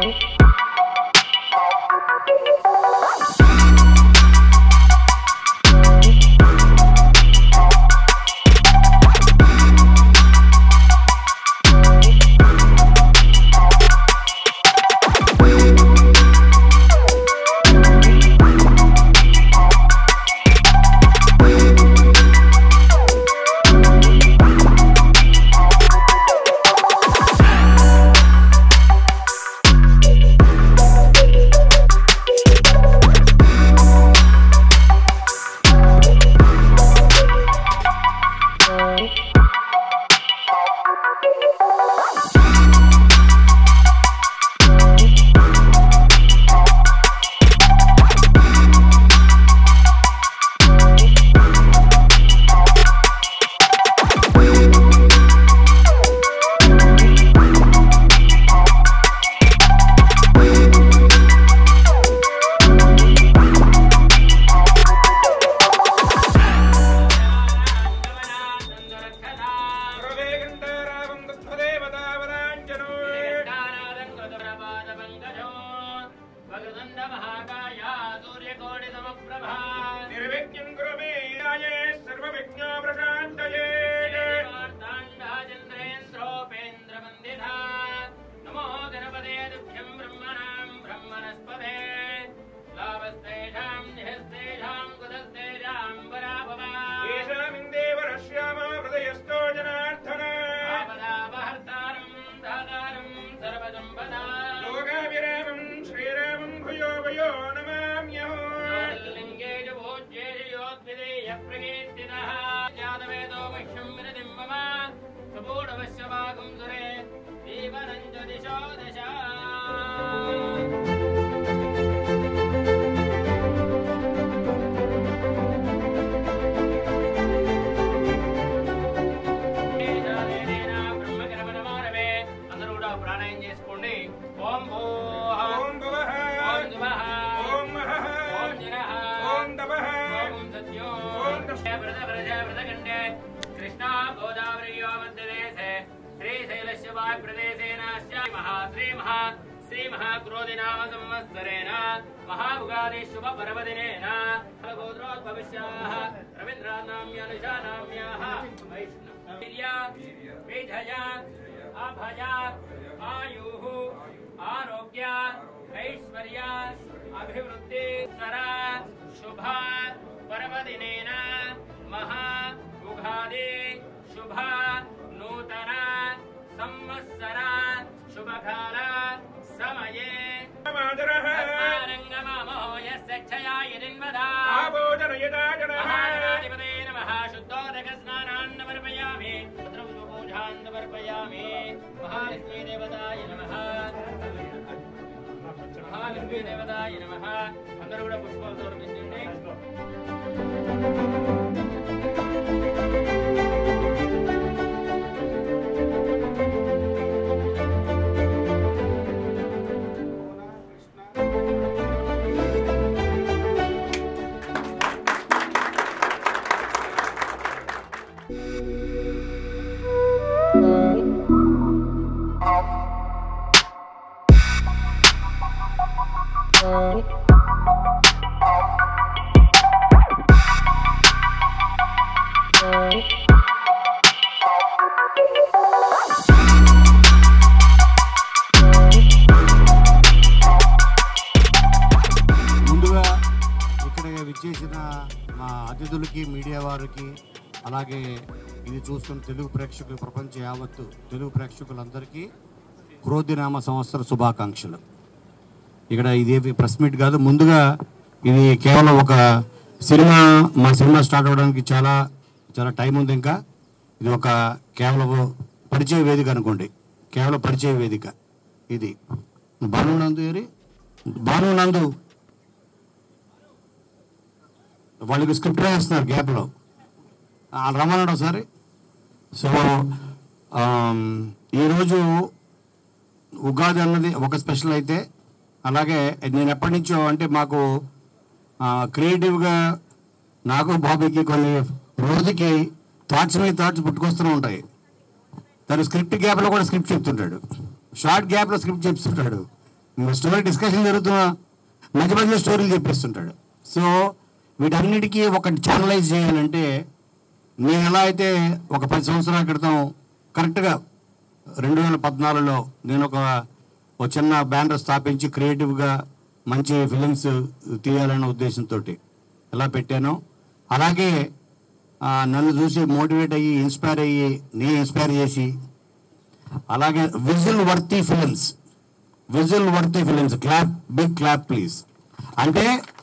నిర్విఘ్నం కురు మే రాయే సర్వవిఘ్నో ప్రశాంతయే నమో గణపతే దుఃఖ్యం బ్రహ్మణాం బ్రహ్మణస్పదే లాభస్తేషాం నిహస్తేషాం కుతస్తేషాం పరాభవా ఏషామిందేవ రశ్యామ హృదయస్థో జనార్దన ఆపదాపహర్తారం దాతారం సర్వసంపదా లోకాభిరామం శ్రీరామం భూయో భూయో నమామ్యహో లింగే చ భోజ్యే చ యోద్విదేయ ప్రకీర్తితః జాతవేదో మహ్యం విరతిం మమ సపూఢవశ్య భాగం సురే దీవనం చ దిశో దశ బ్రహ్మకరమనమారవే అందరూ కూడా ప్రాణాయం చేసుకోండి ఓం భూః ఓం భువః ఓం దువః ఓం మహః ఓం జనః ఓం తపః ఓం సత్యో ఓం దశ- వ్రత వ్రజ వ్రతకండే కృష్ణా గోదావరియో మధ్యదేశే శ్రీశైలస్య వాయు ప్రదేశేన మహా శ్రీ మహా శ్రీ మహాక్రోధినామ సంవత్సరేణ మహాభుగాది శుభ పర్వదినేన గోత్రోద్భవిష్యాః రవీంద్రానామ్యనుజానామ్యాః వైష్ణవ్య విజయ అభయ ఆయుః ఆరోగ్య ఐశ్వర్య అభివృద్ధి సర శుభ పర్వదినేన మహా ఉగాది శుభ నూతన సంవత్సర శుభకాల సమయే మాదరః తస్మారంగమామో యస్య క్షయాయ దిన్వదా ఆభోజనయతా జనః మహాగణాధిపతే నమః శుద్ధోదక స్నానాన్నమర్పయామి పూజాన్నమర్పయామి మహాలక్ష్మీ దేవతాయ నమః మహాలక్ష్మీ దేవతాయ నమః అందరూ కూడా పుష్పాలు సమర్పించండి ముందుగా ఇక్కడ విచ్చేసిన మా అతిథులకి మీడియా వారికి అలాగే ఇది చూస్తున్న తెలుగు ప్రేక్షకులు ప్రపంచ యావత్తు తెలుగు ప్రేక్షకులందరికీ క్రోధినామ సంవత్సర శుభాకాంక్షలు ఇక్కడ ఇదేవి ప్రెస్ మీట్ కాదు ముందుగా ఇది కేవలం ఒక సినిమా మా సినిమా స్టార్ట్ అవ్వడానికి చాలా చాలా టైం ఉంది ఇంకా ఇది ఒక కేవలం పరిచయ వేదిక అనుకోండి కేవలం పరిచయ వేదిక ఇది భాను నందు ఏరి భాను నందు వాళ్ళకి స్క్రిప్ట్ రాస్తున్నారు గ్యాప్లో రమ్మన్నాడు ఒకసారి సో ఆమ్, ఈరోజు ఉగాది అన్నది ఒక స్పెషల్ అయితే అలాగే నేను ఎప్పటి నుంచో అంటే మాకు ఆ, క్రియేటివ్గా నాకు బాబీకి కొన్ని రోజుకి థాట్స్ మీద థాట్స్ పుట్టుకొస్తూనే ఉంటాయి తను స్క్రిప్ట్ గ్యాప్లో కూడా స్క్రిప్ట్ చెప్తుంటాడు షార్ట్ గ్యాప్లో స్క్రిప్ట్ చెప్తుంటాడు స్టోరీ డిస్కషన్ జరుగుతున్నా మధ్య మధ్యలో స్టోరీలు చెప్పేస్తుంటాడు సో వీటన్నిటికీ ఒక ఛానలైజ్ చేయాలంటే నేను ఎలా అయితే ఒక పది సంవత్సరాల క్రితం కరెక్ట్గా రెండు వేల పద్నాలుగులో నేను ఒక ఒక చిన్న బ్యానర్ స్థాపించి క్రియేటివ్గా మంచి ఫిలిమ్స్ తీయాలనే ఉద్దేశంతో ఎలా పెట్టానో అలాగే ఆ, నన్ను చూసి మోటివేట్ అయ్యి ఇన్స్పైర్ అయ్యి నేను ఇన్స్పైర్ చేసి అలాగే whistle worthy films whistle worthy films clap big clap please అంటే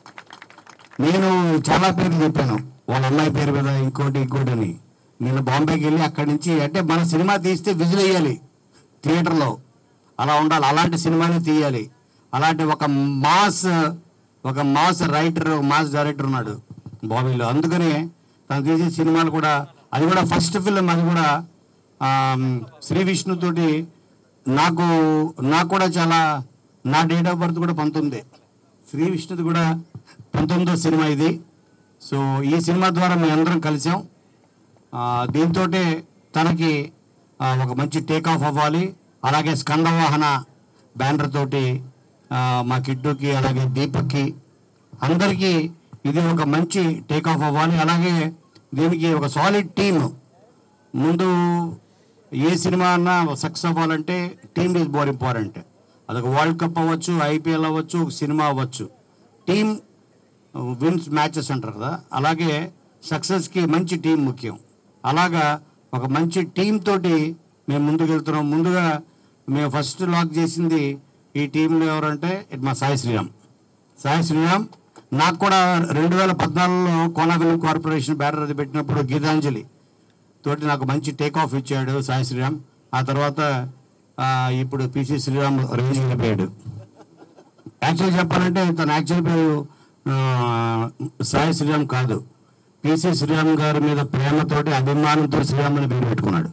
నేను చాలా పేర్లు చెప్పాను వాళ్ళ అమ్మాయి పేరు మీద ఇంకోటి ఇంకోటి అని నేను బాంబేకి వెళ్ళి అక్కడి నుంచి అంటే మన సినిమా తీస్తే విజిల్ వేయాలి థియేటర్లో అలా ఉండాలి అలాంటి సినిమాని తీయాలి అలాంటి ఒక మాస్ ఒక మాస్ రైటర్ మాస్ డైరెక్టర్ ఉన్నాడు బాబీలో అందుకని తను తీసే సినిమాలు కూడా అది కూడా ఫస్ట్ ఫిల్మ్ అది కూడా ఆమ్, శ్రీ విష్ణుతోటి నాకు నాకు కూడా చాలా నా డేట్ ఆఫ్ బర్త్ కూడా పంతొమ్మిది శ్రీ విష్ణుది కూడా పంతొమ్మిదో సినిమా ఇది సో ఈ సినిమా ద్వారా మేము అందరం కలిసాం దీంతో తనకి ఆ, ఒక మంచి టేక్ ఆఫ్ అవ్వాలి అలాగే స్కందవాహన బ్యానర్ తోటి ఆ, మా కిట్టుకి అలాగే దీపక్కి అందరికీ ఇది ఒక మంచి టేక్ ఆఫ్ అవ్వాలి అలాగే దీనికి ఒక సాలిడ్ టీమ్ ముందు ఏ సినిమా అన్నా సక్సెస్ అవ్వాలంటే టీమ్ ఈజ్ మోర్ ఇంపార్టెంట్ అదొక వరల్డ్ కప్ అవ్వచ్చు ఐపీఎల్ అవ్వచ్చు ఒక సినిమా అవ్వచ్చు టీమ్ విన్స్ మ్యాచెస్ అంటారు కదా అలాగే సక్సెస్కి మంచి టీం ముఖ్యం అలాగా ఒక మంచి టీం తోటి మేము ముందుకు వెళ్తున్నాం ముందుగా మేము ఫస్ట్ లాక్ చేసింది ఈ టీంలో ఎవరంటే ఇది మా సాయి శ్రీరామ్ సాయి శ్రీరామ్ నాకు కూడా రెండు వేల పద్నాలుగులో కోనా ఫిల్మ్ కార్పొరేషన్ బ్యానర్ అది పెట్టినప్పుడు గీతాంజలి తోటి నాకు మంచి టేక్ ఆఫ్ ఇచ్చాడు సాయి శ్రీరామ్ ఆ తర్వాత ఆ, ఇప్పుడు పిసి శ్రీరామ్ రేంజ్ వెళ్ళిపోయాడు యాక్చువల్ చెప్పాలంటే తన యాక్చువల్ పేరు ఆ, సాయి శ్రీరామ్ కాదు పిసి శ్రీరామ్ గారి మీద ప్రేమతోటి అభిమానంతో శ్రీరామ్ అని పేరు పెట్టుకున్నాడు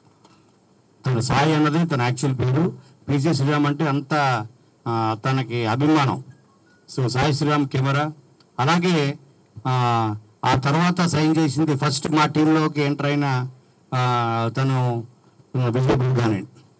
తన సాయి అన్నది తన యాక్చువల్ పేరు పిసి శ్రీరామ్ అంటే అంత ఆ, తనకి అభిమానం సో సాయి శ్రీరామ్ కెమెరా అలాగే ఆ, ఆ తర్వాత సైన్ చేసింది ఫస్ట్ మా టీంలోకి ఎంటర్ అయిన ఆ, తను విజయ్ బుల్గాని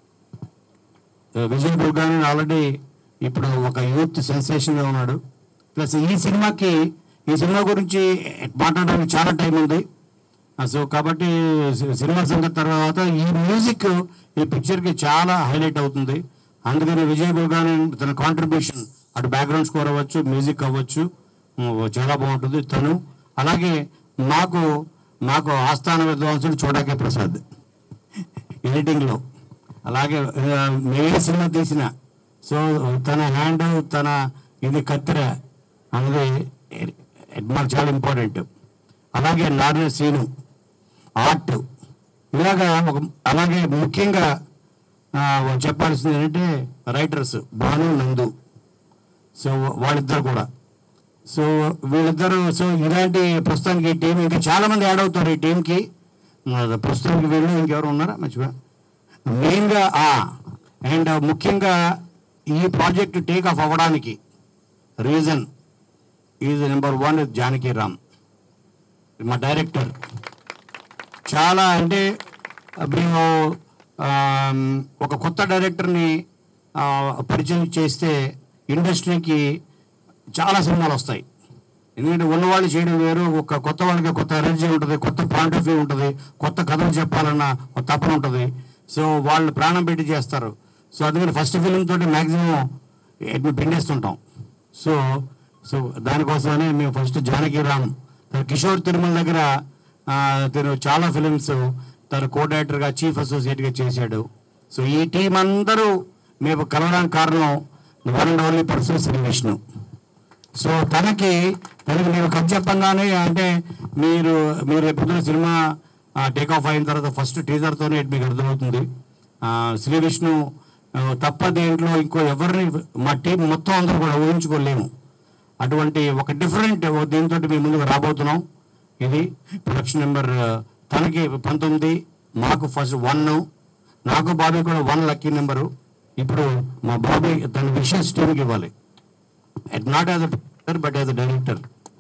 విజయ్ బుల్గాని ఆల్రెడీ ఇప్పుడు ఒక యూత్ సెన్సేషన్గా ఉన్నాడు ప్లస్ ఈ సినిమాకి ఈ సినిమా గురించి మాట్లాడడానికి చాలా టైం ఉంది ఆ, సో కాబట్టి సి- సినిమా సంగతి తర్వాత ఈ మ్యూజిక్ ఈ పిక్చర్కి చాలా హైలైట్ అవుతుంది అందుకని విజయ్ బుల్గాని తన కాంట్రిబ్యూషన్ అటు బ్యాక్గ్రౌండ్ స్కోర్ అవ్వచ్చు మ్యూజిక్ అవ్వచ్చు ఉమ్, చాలా బాగుంటుంది తను అలాగే మాకు మాకు ఆస్థాన విద్వాంసుడు చూడాకే ప్రసాద్ ఎడిటింగ్లో అలాగే ఆ, మేమే సినిమా తీసిన సో తన హ్యాండ్ తన ఇది కత్తెర అనేది మాకు చాలా ఇంపార్టెంట్ అలాగే నారాయణ శ్రీను ఆర్ట్ ఇలాగా ఒక అలాగే ముఖ్యంగా ఆ, చెప్పాల్సింది ఏంటంటే రైటర్స్ భాను నందు సో వాళ్ళిద్దరు కూడా సో వీళ్ళిద్దరు సో ఇలాంటి ప్రస్తుతానికి ఈ టీం ఇంకా చాలా మంది యాడ్ అవుతారు ఈ టీంకి ఆ, ప్రస్తుతానికి వీళ్ళు ఇంకెవరు ఉన్నారా మర్చిపోయా మెయిన్గా అండ్ ముఖ్యంగా ఈ ప్రాజెక్ట్ టేక్ ఆఫ్ అవ్వడానికి reason is number one Janaki Ram మా డైరెక్టర్ చాలా అంటే మేము ఆమ్, ఒక కొత్త డైరెక్టర్ని ఆ, పరిచయం చేస్తే ఇండస్ట్రీకి చాలా సినిమాలు వస్తాయి ఎందుకంటే ఉన్నవాళ్ళు చేయడం వేరు ఒక కొత్త వాళ్ళకి కొత్త ఎనర్జీ ఉంటుంది కొత్త పాయింట్ ఆఫ్ వ్యూ ఉంటుంది కొత్త కథలు చెప్పాలన్న ఒక తపన ఉంటుంది సో వాళ్ళు ప్రాణం పెట్టి చేస్తారు సో అందుకని ఫస్ట్ ఫిలిం తోటి మ్యాక్సిమం మేము పిండేస్తుంటాం సో సో దానికోసమనే మేము ఫస్ట్ జానకి రామ్ తన కిషోర్ తిరుమల దగ్గర ఆ, తను చాలా ఫిలిమ్స్ తన కో డైరెక్టర్గా చీఫ్ అసోసియేట్గా చేశాడు సో ఈ టీం అందరూ మేము కలవడానికి కారణం one and only person Sri Vishnu so తనకి తనకి నేను కథ చెప్పంగానే అంటే మీరు మీరు ఎప్పుడు సినిమా టేక్ ఆఫ్ అయిన తర్వాత ఫస్ట్ టీజర్తోనే మీకు అర్థమవుతుంది ఆ, శ్రీ విష్ణు ఆ, తప్ప దేంట్లో ఇంకో ఎవరిని మా టీం మొత్తం అందరూ కూడా ఊహించుకోలేము అటువంటి ఒక డిఫరెంట్ దీంతో మీ ముందుకు రాబోతున్నాం ఇది ప్రొడక్షన్ నెంబర్ తనకి పంతొమ్మిది మాకు ఫస్ట్ వన్ నాకు బాబీ కూడా వన్ లక్కీ నెంబరు ఇప్పుడు మా బాబీ తన విషయస్ టీంకి ఇవ్వాలి not as a but as a director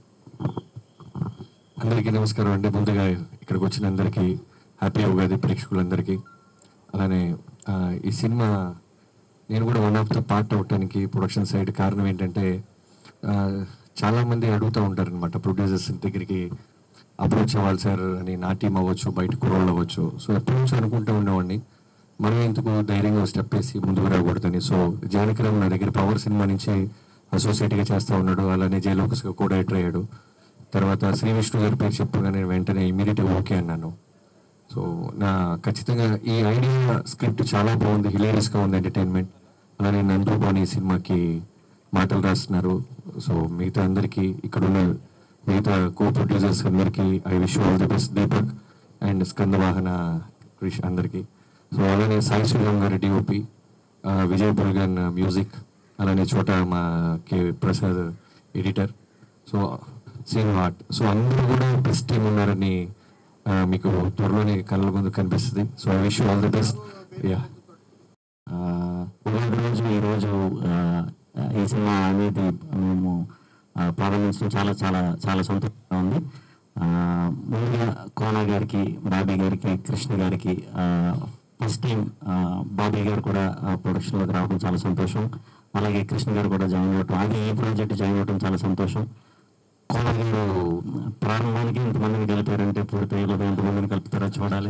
అందరికీ నమస్కారం అండి ముందుగా ఇక్కడికి వచ్చిన అందరికీ హ్యాపీ ఉగాది ప్రేక్షకులందరికీ అలానే ఆ, ఈ సినిమా నేను కూడా వన్ ఆఫ్ ద పార్ట్ అవటానికి ప్రొడక్షన్ సైడ్ కారణం ఏంటంటే ఆ, చాలా మంది అడుగుతూ ఉంటారు అనమాట ప్రొడ్యూసర్స్ దగ్గరికి అప్రోచ్ అవ్వాలి సార్ అని నా టీం అవ్వచ్చు బయట కుర్రోళ్ళు అవ్వచ్చు సో ఎప్పటి నుంచో అనుకుంటూ ఉండేవాడిని మనం ఎందుకు ధైర్యంగా స్టెప్ వేసి ముందుకు రాకూడదని సో జానకిరామ్ నా దగ్గర పవర్ సినిమా నుంచి అసోసియేట్గా చేస్తూ ఉన్నాడు అలానే జయలోకస్గా కూడా ఎంటర్ అయ్యాడు తర్వాత శ్రీ విష్ణు గారి పేరు చెప్పగానే వెంటనే ఇమీడియట్గా ఓకే అన్నాను సో నా ఖచ్చితంగా ఈ ఐడియా స్క్రిప్ట్ చాలా బాగుంది హిలేరియస్గా ఉంది ఎంటర్టైన్మెంట్ అలానే నందు బాని సినిమాకి మాటలు రాస్తున్నారు సో మిగతా అందరికీ ఇక్కడ ఉన్న మిగతా కో ప్రొడ్యూసర్స్ అందరికీ I wish all the best Deepak and Skandavahana Krish అందరికీ సో అలానే సాయి శ్రీరామ్ గారి డిఓపి విజయ్ బుల్గన్ మ్యూజిక్ అలానే చోట మా కే ప్రసాద్ ఎడిటర్ సో సీన్ హార్ట్ సో అందరూ కూడా బెస్ట్ టీం ఉన్నారని ఆ, మీకు త్వరలోనే కళ్ళ ముందు కనిపిస్తుంది so I wish all the best yeah ఆ, ఉగాది రోజు ఈరోజు ఆ, ఈ సినిమా అనేది మేము ఆ, ప్రారంభించడం చాలా చాలా చాలా సంతోషంగా ఉంది ఆ, ముందుగా కోన గారికి బాబీ గారికి కృష్ణ గారికి ఫస్ట్ టైం బాబీ గారు కూడా ప్రొడక్షన్లోకి రావడం చాలా సంతోషం అలాగే కృష్ణ గారు కూడా జాయిన్ అవ్వటం అది ఈ ప్రాజెక్ట్ జాయిన్ అవ్వడం చాలా సంతోషం కోన గారు ప్రారంభానికి ఇంతమందిని కలిపారంటే పూర్తి యుగంలో ఎంతమందిని కలుపుతారో చూడాలి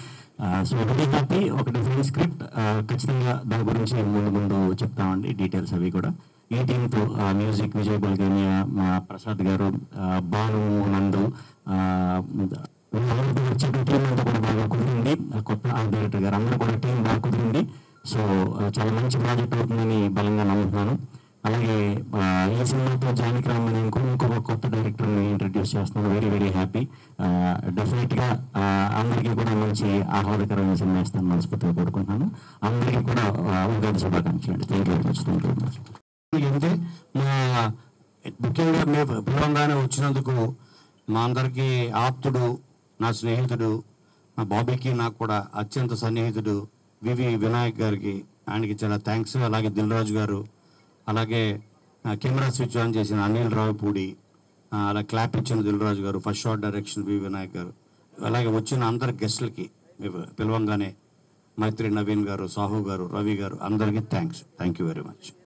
సో వెరీ హ్యాపీ ఒక డిఫరెంట్ స్క్రిప్ట్ ఖచ్చితంగా దాని గురించి ముందు ముందు చెప్తామండి డీటెయిల్స్ అవి కూడా ఈ టీంతో మ్యూజిక్ విజయ్ బుల్గేనియా మా ప్రసాద్ గారు ఆ, భాను నందు ఆ, వీళ్ళందరితో వచ్చే టీం అంతా కూడా బాగా కుదిరింది ఆ కొత్త ఆర్ట్ డైరెక్టర్ గారు అందరూ కూడా టీం బాగా కుదిరింది సో ఆ, చాలా మంచి ప్రాజెక్ట్ అవుతుందని బలంగా నమ్ముతున్నాను అలాగే ఆ, ఈ సినిమాతో జానకి రామ్ అని ఇంకో ఇంకొక కొత్త డైరెక్టర్ని ఇంట్రడ్యూస్ చేస్తున్నాను వెరీ వెరీ హ్యాపీ డెఫినెట్గా అందరికీ కూడా మంచి ఆహ్లాదకరమైన సినిమా ఇస్తాను మనస్ఫూర్తిగా కోరుకుంటున్నాను అందరికీ కూడా ఆ, ఉగాది శుభాకాంక్షలు అండి thank you very much thank you very much ఏంటంటే మా ముఖ్యంగా మేము పిలవంగానే వచ్చినందుకు మా అందరికీ ఆప్తుడు నా స్నేహితుడు మా బాబీకి నాకు కూడా అత్యంత సన్నిహితుడు వివి వినాయక్ గారికి ఆయనకి చాలా థ్యాంక్స్ అలాగే దిల్ రాజు గారు అలాగే ఆ, కెమెరా స్విచ్ ఆన్ చేసిన అనిల్ రావుపూడి ఆ, అలా క్లాప్ ఇచ్చిన దిల్ రాజు గారు first shot direction V Vinayak గారు అలాగే వచ్చిన అందరి గెస్టులకి మేము పిలవంగానే మైత్రి నవీన్ గారు సాహు గారు రవి గారు అందరికీ thanks thank you very much